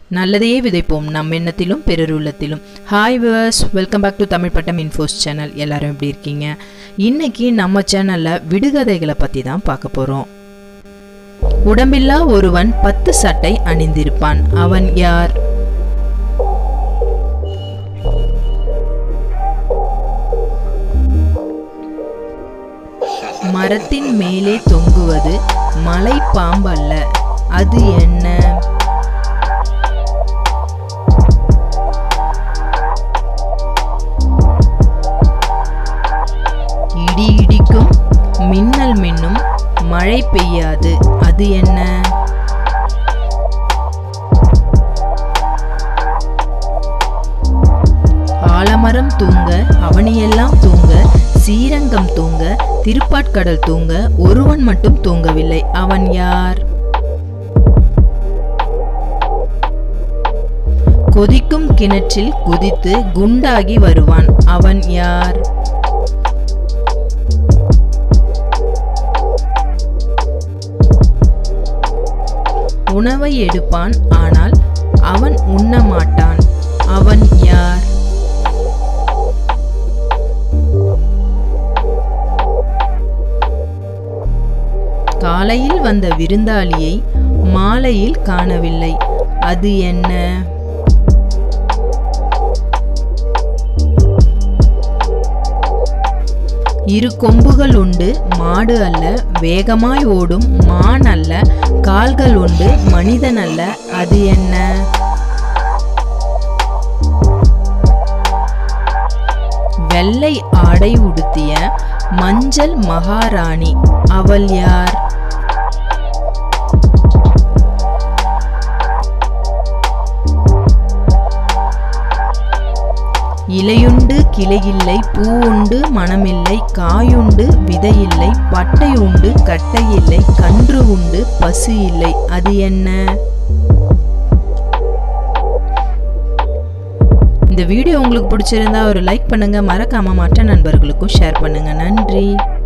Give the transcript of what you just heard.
நல்லதையே விதைப்போம் நம் எண்ணத்திலும் பிறருள்ளத்திலும் hi viewers welcome back to Tamil Pattam Infos channel எல்லாரும் எப்படி இருக்கீங்க இன்னைக்கு நம்ம சேனலில் விடுகதைகளை பற்றி தான் பார்க்க போகிறோம் உடம்பில்லா ஒருவன் பத்து சட்டை அணிந்திருப்பான் அவன் யார் மரத்தின் மேலே தொங்குவது மலை பாம்பல்ல அது என்ன இடி இடிக்கும் மின்னல் மின்னும் மழை பெய்யாது அது என்ன ஆலமரம் தூங்க அவனியெல்லாம் தூங்க சீரங்கம் தூங்க திருப்பாட்கடல் தூங்க ஒருவன் மட்டும் தூங்கவில்லை அவன் யார் கொதிக்கும் கிணற்றில் குதித்து குண்டாகி வருவான் அவன் யார் உணவை எடுப்பான் ஆனால் அவன் உண்ண மாட்டான் அவன் யார் காலையில் வந்த விருந்தாளியை மாலையில் காணவில்லை அது என்ன இரு கொம்புகள் உண்டு மாடு அல்ல வேகமாய் ஓடும் மான் அல்ல கால்கள் உண்டு மனிதன் அல்ல அது என்ன வெள்ளை ஆடை உடுத்திய மஞ்சள் மகாராணி அவள் யார் இலையுண்டு கிளையில்லை பூவுண்டு மனமில்லை காயுண்டு விதையில்லை பட்டை உண்டு கட்டை இல்லை கன்று உண்டு பசு இல்லை அது என்ன இந்த வீடியோ உங்களுக்கு பிடிச்சிருந்தா ஒரு லைக் பண்ணுங்க மறக்காம மற்ற நண்பர்களுக்கும் ஷேர் பண்ணுங்க நன்றி